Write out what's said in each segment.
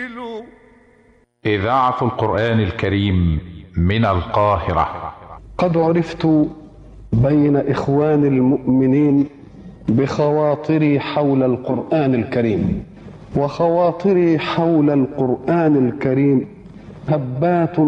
الجميل إذاعة القرآن الكريم من القاهرة قد عرفت بين إخوان المؤمنين بخواطري حول القرآن الكريم وخواطري حول القرآن الكريم هبات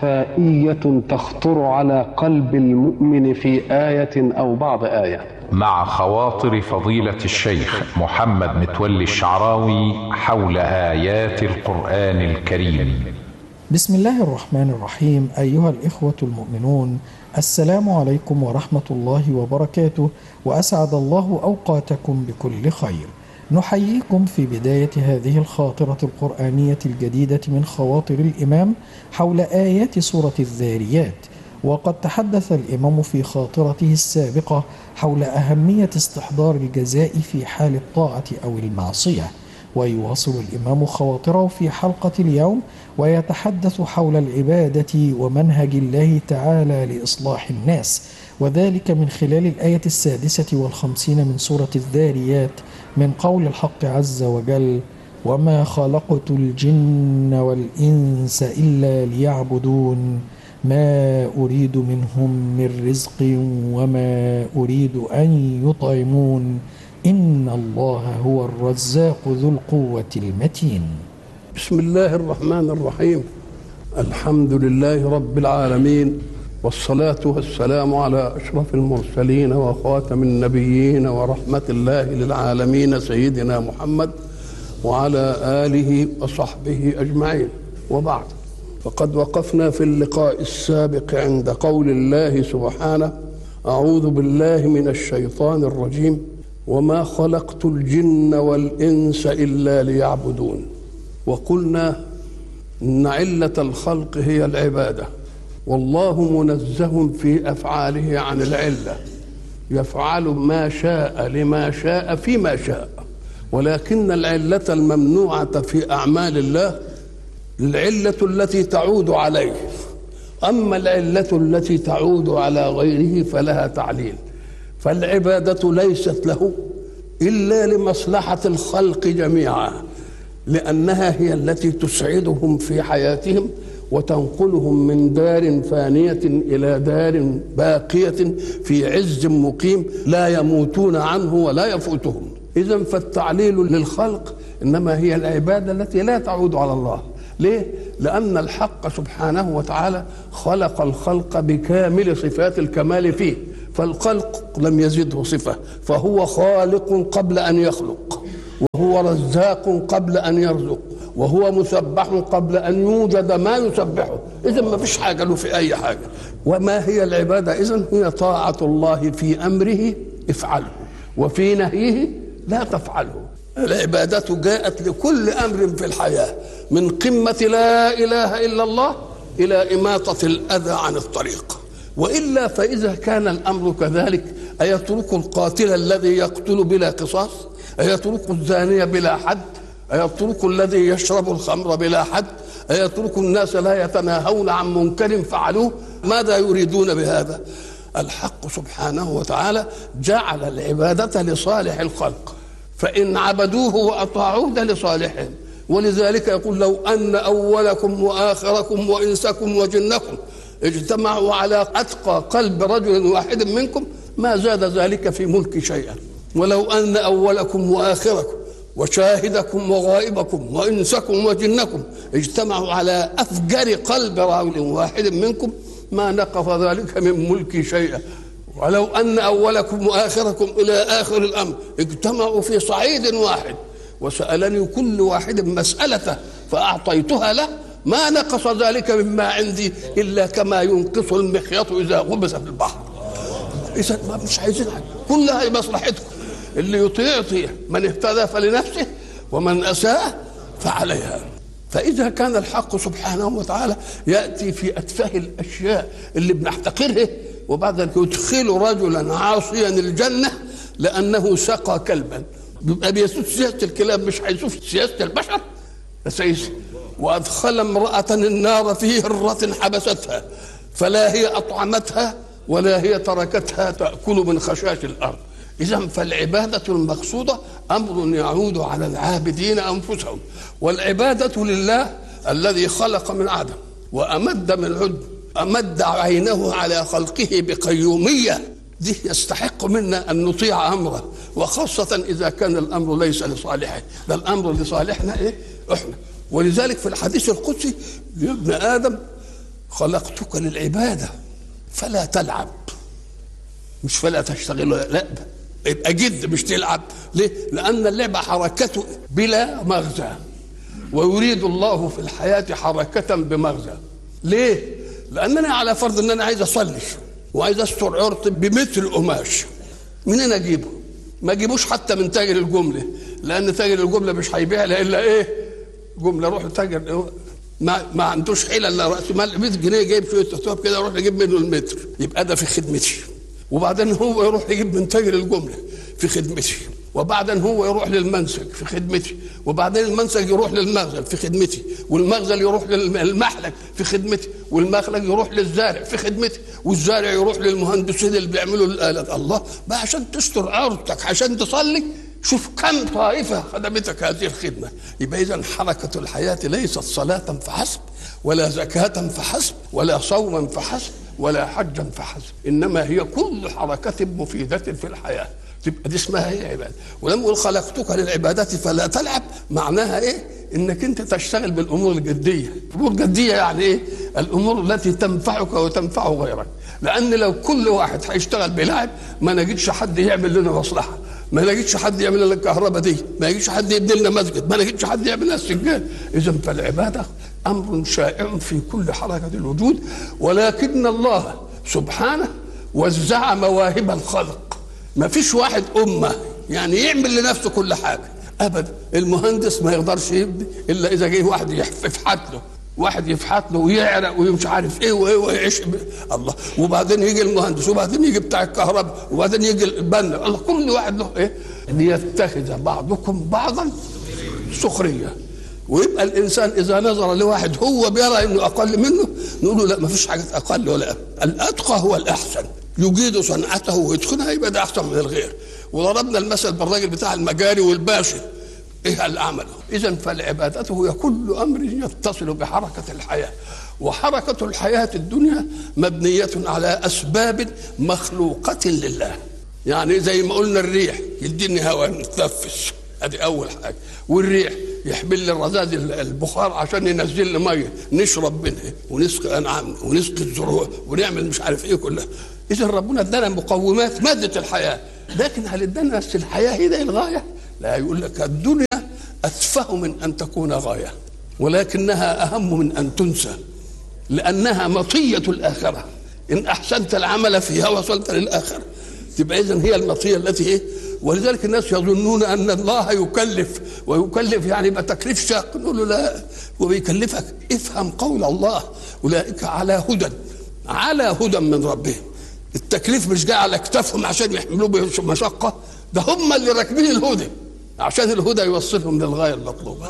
صفائية تخطر على قلب المؤمن في آية أو بعض آية مع خواطر فضيلة الشيخ محمد متولي الشعراوي حول آيات القرآن الكريم بسم الله الرحمن الرحيم أيها الإخوة المؤمنون السلام عليكم ورحمة الله وبركاته وأسعد الله أوقاتكم بكل خير نحييكم في بداية هذه الخاطرة القرآنية الجديدة من خواطر الإمام حول آيات سورة الذاريات وقد تحدث الإمام في خاطرته السابقة حول أهمية استحضار الجزاء في حال الطاعة أو المعصية ويواصل الإمام خواطره في حلقة اليوم ويتحدث حول العبادة ومنهج الله تعالى لإصلاح الناس وذلك من خلال الآية السادسة والخمسين من سورة الذاريات من قول الحق عز وجل وما خلقت الجن والإنس إلا ليعبدون ما أريد منهم من رزق وما أريد أن يطعمون إن الله هو الرزاق ذو القوة المتين بسم الله الرحمن الرحيم الحمد لله رب العالمين والصلاة والسلام على أشرف المرسلين وخاتم النبيين ورحمة الله للعالمين سيدنا محمد وعلى آله وصحبه أجمعين وبعد فقد وقفنا في اللقاء السابق عند قول الله سبحانه أعوذ بالله من الشيطان الرجيم وما خلقت الجن والإنس إلا ليعبدون وقلنا إن علة الخلق هي العبادة والله منزه في أفعاله عن العلة يفعل ما شاء لما شاء فيما شاء ولكن العلة الممنوعة في أعمال الله العلة التي تعود عليه أما العلة التي تعود على غيره فلها تعليل فالعبادة ليست له إلا لمصلحة الخلق جميعا لأنها هي التي تسعدهم في حياتهم وتنقلهم من دار فانية إلى دار باقية في عز مقيم لا يموتون عنه ولا يفوتهم إذا فالتعليل للخلق إنما هي العبادة التي لا تعود على الله ليه؟ لأن الحق سبحانه وتعالى خلق الخلق بكامل صفات الكمال فيه فالخلق لم يزده صفة فهو خالق قبل أن يخلق وهو رزاق قبل أن يرزق وهو مسبح قبل أن يوجد ما يسبحه إذا ما فيش حاجة له في أي حاجة وما هي العبادة إذا هي طاعة الله في أمره افعله وفي نهيه لا تفعله العبادة جاءت لكل أمر في الحياة من قمة لا إله إلا الله إلى إماطة الأذى عن الطريق وإلا فإذا كان الأمر كذلك أيترك القاتل الذي يقتل بلا قصاص أيترك الزانية بلا حد أيترك الذي يشرب الخمر بلا حد أيترك الناس لا يتناهون عن منكر فعلوه ماذا يريدون بهذا الحق سبحانه وتعالى جعل العبادة لصالح الخلق فإن عبدوه وأطاعوه ده لصالحهم ولذلك يقول لو أن أولكم وآخركم وإنسكم وجنكم اجتمعوا على أتقى قلب رجل واحد منكم ما زاد ذلك في ملك شيئا ولو أن أولكم وآخركم وشاهدكم وغائبكم وإنسكم وجنكم اجتمعوا على أفجر قلب رجل واحد منكم ما نقص ذلك من ملكي شيئا ولو أن أولكم وآخركم إلى آخر الأمر اجتمعوا في صعيد واحد وسألني كل واحد مسألته فأعطيتها له ما نقص ذلك مما عندي إلا كما ينقص المخيط إذا غمس في البحر إذا ما مش عايزين حاجة كلها مصلحتكم اللي يطيع يطيع من اهتدى فلنفسه ومن أساء فعليها فإذا كان الحق سبحانه وتعالى يأتي في أتفه الأشياء اللي بنحتقرها وبعد ذلك يدخل رجلا عاصيا الجنة لأنه سقى كلبا بيبقى بيسوس سياسة الكلاب مش هيسوس سياسة البشر سيس وأدخل امرأة النار في هرة حبستها فلا هي أطعمتها ولا هي تركتها تأكل من خشاش الأرض إذا فالعبادة المقصودة أمر يعود على العابدين أنفسهم والعبادة لله الذي خلق من عدم وأمد من عدم أمد عينه على خلقه بقيومية دي يستحق منا أن نطيع أمره وخاصة إذا كان الأمر ليس لصالحه ده الأمر لصالحنا إيه إحنا ولذلك في الحديث القدسي يا ابن آدم خلقتك للعبادة فلا تلعب مش فلا تشتغل لا يبقى جد مش تلعب ليه؟ لأن اللعبة حركته بلا مغزى ويريد الله في الحياة حركة بمغزى ليه؟ لأنني على فرض أن أنا عايز أصلي وعايز أستر عرض بمتر قماش منين أجيبه؟ ما أجيبوش حتى من تاجر الجملة لأن تاجر الجملة مش هيبيع إلا إيه؟ جملة روح تاجر ما ما عندوش حيلة إلا رأس مال 100 جنيه جايب شوية ثواب كده أروح أجيب منه المتر يبقى ده في خدمتي وبعدين هو يروح يجيب من تاجر الجمله في خدمتي وبعدين هو يروح للمنسج في خدمتي وبعدين المنسج يروح للمخزن في خدمتي والمخزن يروح للمحلك في خدمتي والمخلق يروح للزارع في خدمتي والزارع يروح للمهندسين اللي بيعملوا الآلات الله بقى عشان تستر عورتك عشان تصلي شوف كم طائفة خدمتك هذه الخدمة يبقى إذا حركة الحياة ليست صلاة فحسب ولا زكاة فحسب ولا صوما فحسب ولا حجا فحسب انما هي كل حركه مفيده في الحياه تبقى دي اسمها هي عباده ولما يقول خلقتك للعبادات فلا تلعب معناها ايه انك انت تشتغل بالامور الجديه الامور الجديه يعني ايه الامور التي تنفعك وتنفع غيرك لان لو كل واحد هيشتغل بلعب ما نجدش حد يعمل لنا مصلحه ما نجدش حد يعمل لنا الكهرباء دي ما نجدش حد يبني لنا مسجد ما نجدش حد يعمل لنا السجاد اذا فالعباده امر شائع في كل حركه الوجود ولكن الله سبحانه وزع مواهب الخلق ما فيش واحد امه يعني يعمل لنفسه كل حاجه ابدا المهندس ما يقدرش يبني الا اذا جه واحد يفحت له واحد يفحت له ويعرق ومش عارف ايه وايه ويعيش الله وبعدين يجي المهندس وبعدين يجي بتاع الكهرباء وبعدين يجي البنا الله كل واحد له ايه ليتخذ بعضكم بعضا سخريه ويبقى الانسان اذا نظر لواحد هو بيرى انه اقل منه نقول له لا ما فيش حاجه اقل ولا الاتقى هو الاحسن يجيد صنعته ويتقنها يبقى ده احسن من الغير وضربنا المثل بالراجل بتاع المجاري والباشا ايه اللي عمله اذا فالعبادة هي كل امر يتصل بحركه الحياه وحركه الحياه الدنيا مبنيه على اسباب مخلوقه لله يعني زي ما قلنا الريح يديني هواء نتنفس ادي اول حاجه والريح يحمل لي الرذاذ البخار عشان ينزل لي ميه نشرب منها ونسقي انعامنا ونسقي الزروع ونعمل مش عارف ايه كلها اذا ربنا ادانا مقومات ماده الحياه لكن هل ادانا بس الحياه هي دي الغايه؟ لا يقول لك الدنيا اتفه من ان تكون غايه ولكنها اهم من ان تنسى لانها مطيه الاخره ان احسنت العمل فيها وصلت للاخره تبقى اذا هي المطيه التي ايه ولذلك الناس يظنون ان الله يكلف ويكلف يعني يبقى تكليف شاق نقول له لا وبيكلفك افهم قول الله اولئك على هدى على هدى من ربهم التكليف مش جاي على اكتافهم عشان يحملوه بمشقه ده هم اللي راكبين الهدى عشان الهدى يوصلهم للغايه المطلوبه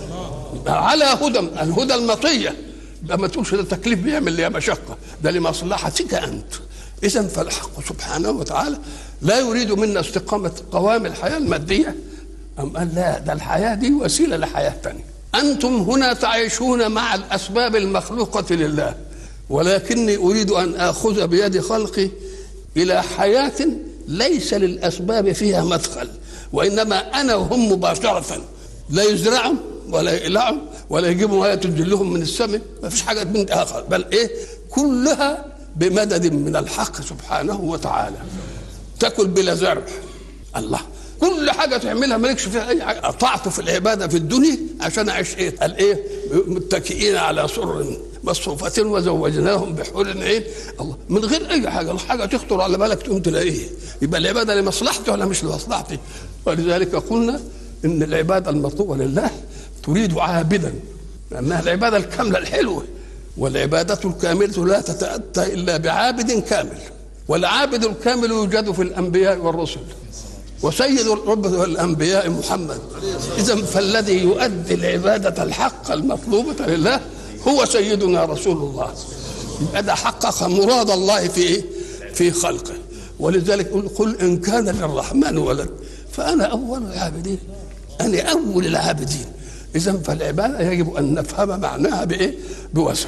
على هدى الهدى المطيه ده ما تقولش ده تكليف بيعمل لي مشقه ده لمصلحتك انت اذا فالحق سبحانه وتعالى لا يريد منا استقامه قوام الحياه الماديه أم قال لا ده الحياه دي وسيله لحياه ثانيه انتم هنا تعيشون مع الاسباب المخلوقه لله ولكني اريد ان اخذ بيد خلقي الى حياه ليس للاسباب فيها مدخل وانما انا وهم مباشره لا يزرعوا ولا يقلعوا ولا يجيبوا ميه تنزل لهم من السماء ما فيش حاجه من اخر بل ايه كلها بمدد من الحق سبحانه وتعالى تاكل بلا زرع الله كل حاجه تعملها مالكش فيها اي حاجه قطعت في العباده في الدنيا عشان اعيش ايه قال ايه متكئين على سرر مصفوفة وزوجناهم بحور عين الله من غير اي حاجه الحاجه تخطر على بالك تقوم تلاقيه يبقى العباده لمصلحتي ولا مش لمصلحتي ولذلك قلنا ان العباده المطلوبه لله تريد عابدا لانها العباده الكامله الحلوه والعباده الكامله لا تتاتى الا بعابد كامل والعابد الكامل يوجد في الانبياء والرسل وسيد الرب الانبياء محمد اذا فالذي يؤدي العباده الحق المطلوبه لله هو سيدنا رسول الله يبقى ده حقق مراد الله في ايه؟ في خلقه ولذلك يقول قل ان كان للرحمن ولد فانا اول العابدين انا اول العابدين اذا فالعباده يجب ان نفهم معناها بايه؟ بوسع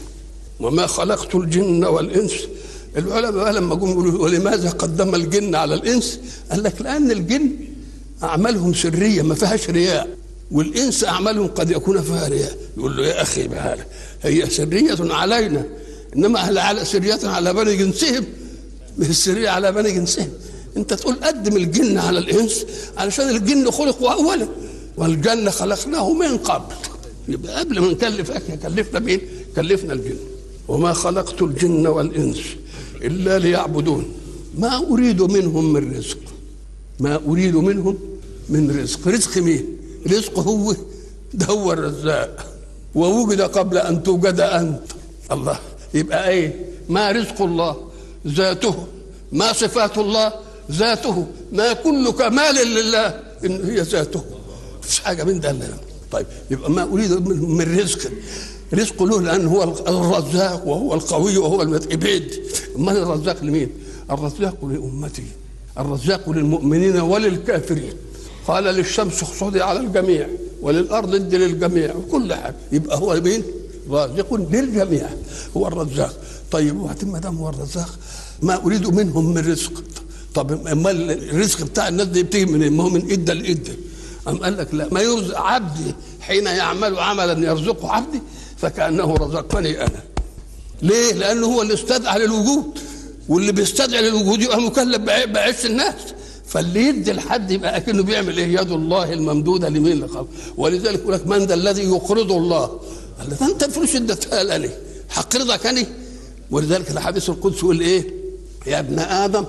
وما خلقت الجن والانس العلماء لما جم يقولوا ولماذا قدم الجن على الانس؟ قال لك لان الجن اعمالهم سريه ما فيهاش رياء والانس اعمالهم قد يكون فيها رياء يقول له يا اخي بهذا هي سريه علينا انما هل على سريه على بني جنسهم مش السريه على بني جنسهم انت تقول قدم الجن على الانس علشان الجن خلقوا اولا والجنه خلقناه من قبل يبقى قبل ما نكلف احنا كلفنا مين؟ كلفنا الجن وما خلقت الجن والانس الا ليعبدون ما اريد منهم من رزق ما اريد منهم من رزق رزق مين؟ رزق هو ده هو الرزاق ووجد قبل ان توجد انت الله يبقى ايه؟ ما رزق الله ذاته ما صفات الله ذاته ما كل كمال لله ان هي ذاته مفيش حاجه من ده لا طيب يبقى ما اريد من رزق رزق له لان هو الرزاق وهو القوي وهو المتعبد امال الرزاق لمين؟ الرزاق لامتي الرزاق للمؤمنين وللكافرين قال للشمس اخصدي على الجميع وللارض ادي للجميع وكل حاجه يبقى هو مين؟ رازق للجميع هو الرزاق طيب وبعدين ما دام هو الرزاق ما اريد منهم من رزق طب امال الرزق بتاع الناس دي بتيجي من ما هو من ادى لادى أم قال لك لا ما يرزق عبدي حين يعمل عملا يرزقه عبدي فكانه رزقني انا ليه؟ لانه هو اللي استدعى للوجود واللي بيستدعي للوجود يبقى مكلف بعيش الناس فاللي يدي لحد يبقى اكنه بيعمل ايه؟ يد الله الممدوده لمين اللي خلق ولذلك يقول لك من ذا الذي يقرض الله؟ قال له انت الفلوس اديتها لي هقرضك انا ولذلك الحديث القدسي يقول ايه؟ يا ابن ادم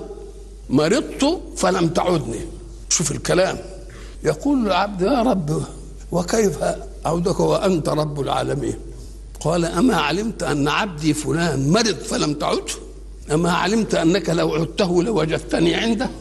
مرضت فلم تعدني شوف الكلام يقول العبد يا رب وكيف اعودك وانت رب العالمين قال اما علمت ان عبدي فلان مرض فلم تعده اما علمت انك لو عدته لوجدتني عنده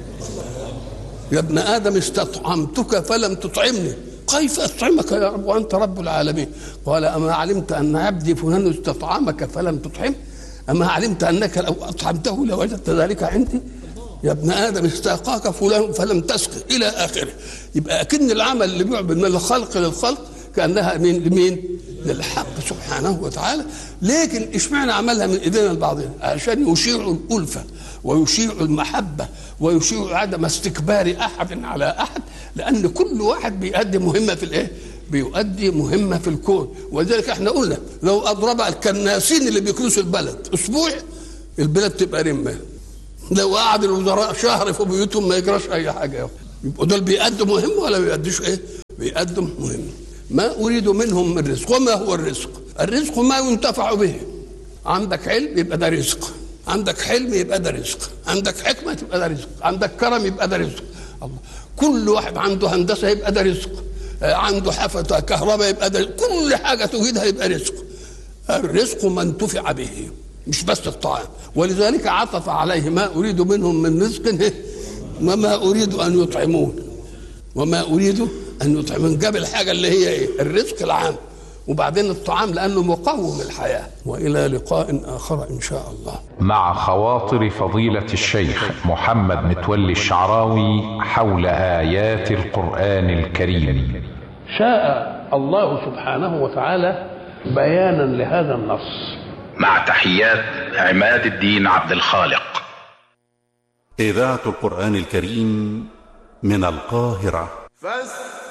يا ابن ادم استطعمتك فلم تطعمني كيف اطعمك يا رب وانت رب العالمين قال اما علمت ان عبدي فلان استطعمك فلم تطعم اما علمت انك لو اطعمته لوجدت ذلك عندي يا ابن ادم استاقاك فلان فلم تسقي الى اخره يبقى اكن العمل اللي بيعبد من الخلق للخلق كانها من لمين؟ للحق سبحانه وتعالى لكن اشمعنى عملها من ايدينا لبعضنا عشان يشيعوا الالفه ويشيعوا المحبه ويشيعوا عدم استكبار احد على احد لان كل واحد بيؤدي مهمه في الايه؟ بيؤدي مهمه في الكون ولذلك احنا قلنا لو اضرب الكناسين اللي بيكنسوا البلد اسبوع البلد تبقى رمه لو قعد الوزراء شهر في بيوتهم ما يجراش اي حاجه يبقوا دول بيأدوا مهمه ولا بيأدوش ايه؟ بيأدوا مهمه ما اريد منهم من رزق وما هو الرزق؟ الرزق ما ينتفع به عندك علم يبقى ده رزق عندك حلم يبقى ده رزق عندك حكمه تبقى ده رزق عندك كرم يبقى ده رزق الله كل واحد عنده هندسه يبقى ده رزق عنده حفظ كهرباء يبقى ده كل حاجه توجدها يبقى رزق الرزق ما انتفع به مش بس الطعام ولذلك عطف عليه ما اريد منهم من رزق وما اريد ان يطعمون وما اريد ان يطعمون جاب الحاجه اللي هي ايه الرزق العام وبعدين الطعام لانه مقوم الحياه والى لقاء اخر ان شاء الله مع خواطر فضيله الشيخ محمد متولي الشعراوي حول ايات القران الكريم شاء الله سبحانه وتعالى بيانا لهذا النص مع تحيات عماد الدين عبد الخالق إذاعة القرآن الكريم من القاهرة فاستمعوا